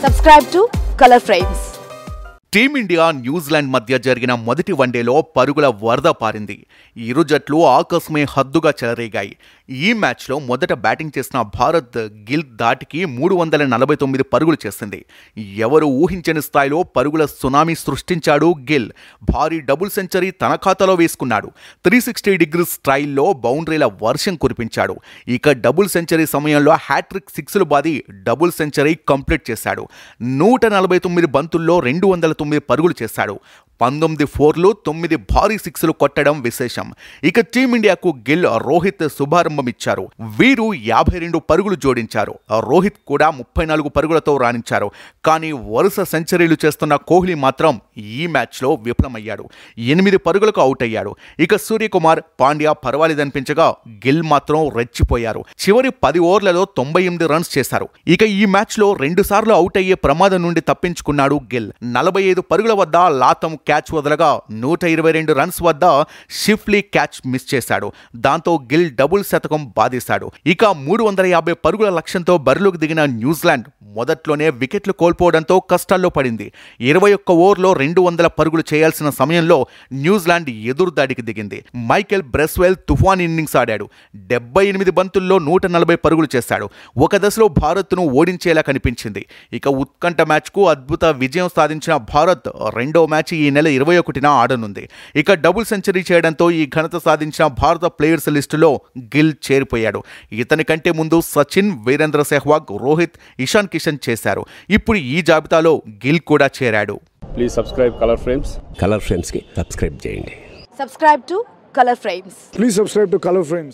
Subscribe to Color Frames. Team India New Zealand మధ్య జరిగిన మొదటి వన్డేలో పరుగుల వరద పారింది ఇరు జట్లు ఆకస్మే హద్దుగా చెలరేగాయి ఈ మ్యాచ్లో మొదట బ్యాటింగ్ చేసిన భారత్ గిల్ దాటికి మూడు వందల నలభై తొమ్మిది పరుగులు చేసింది ఎవరు ఊహించని స్థాయిలో పరుగుల సునామీ సృష్టించాడు గిల్ భారీ డబుల్ సెంచరీ తన ఖాతాలో వేసుకున్నాడు త్రీ సిక్స్టీ డిగ్రీ స్టైల్లో బౌండరీల వర్షం కురిపించాడు ఇక డబుల్ సెంచరీ సమయంలో హ్యాట్రిక్ సిక్స్లు బాది డబుల్ సెంచరీ కంప్లీట్ చేశాడు నూట నలభై తొమ్మిది బంతుల్లో రెండు వందల తొమ్మిది పరుగులు చేశాడు పంతొమ్మిది ఫోర్లు తొమ్మిది భారీ సిక్స్లు కొట్టడం విశేషం ఇక టీమిండియాకు గిల్ రోహిత్ శుభారంభం ఇచ్చారు వీరు యాభై రెండు పరుగులు జోడించారు రోహిత్ కూడా ముప్పై నాలుగు పరుగులతో రాణించారు కానీ వరుస సెంచరీలు చేస్తున్న కోహ్లీ మాత్రం ఈ మ్యాచ్లో విఫలమయ్యాడు ఎనిమిది పరుగులకు అవుట్ అయ్యాడు ఇక సూర్యకుమార్ పాండ్యా పర్వాలేదనిపించగా గిల్ మాత్రం రెచ్చిపోయారు చివరి పది ఓవర్లలో తొంభై ఎనిమిది రన్స్ చేశారు ఇక ఈ మ్యాచ్లో రెండు సార్లు అవుట్ అయ్యే ప్రమాదం నుండి తప్పించుకున్నాడు గిల్ నలభై ఐదు పరుగుల వద్ద లాతం క్యాచ్ వదలగా నూట ఇరవై రెండు రన్స్ వద్ద షిఫ్లీ క్యాచ్ మిస్ చేశాడు దాంతో గిల్ డబుల్ శతకం బాధేశాడు ఇక మూడు వందల యాభై పరుగుల లక్ష్యంతో బరిలోకి దిగిన న్యూజిలాండ్ మొదట్లోనే వికెట్లు కోల్పోవడంతో కష్టాల్లో పడింది ఇరవై ఒక్క ఓవర్లో రెండు వందల పరుగులు చేయాల్సిన సమయంలో న్యూజిలాండ్ ఎదురుదాడికి దిగింది మైకెల్ బ్రెస్వెల్ తుఫాన్ ఇన్నింగ్స్ ఆడాడు డెబ్బై ఎనిమిది బంతుల్లో నూట నలభై పరుగులు చేశాడు ఒక దశలో భారత్ను ఓడించేలా కనిపించింది ఇక ఉత్కంఠ మ్యాచ్కు అద్భుత విజయం సాధించిన భారత్ రెండో మ్యాచ్ ఈ నెల ఇరవై ఒకటిన ఆడనుంది ఇక డబుల్ సెంచరీ చేయడంతో ఈ ఘనత సాధించిన భారత ప్లేయర్స్ లిస్టులో గిల్ చేరిపోయాడు ఇతని కంటే ముందు సచిన్ వీరేంద్ర సెహ్వాగ్ రోహిత్ ఇషాన్ కిషన్ చేశారు ఇప్పుడు ఈ జాబితాలో గిల్ కూడా చేరాడు please subscribe Color Frames Color ఫ్రేమ్స్కి సబ్స్క్రైబ్ చేయండి Subscribe to Color Frames. Please subscribe to Color Frames.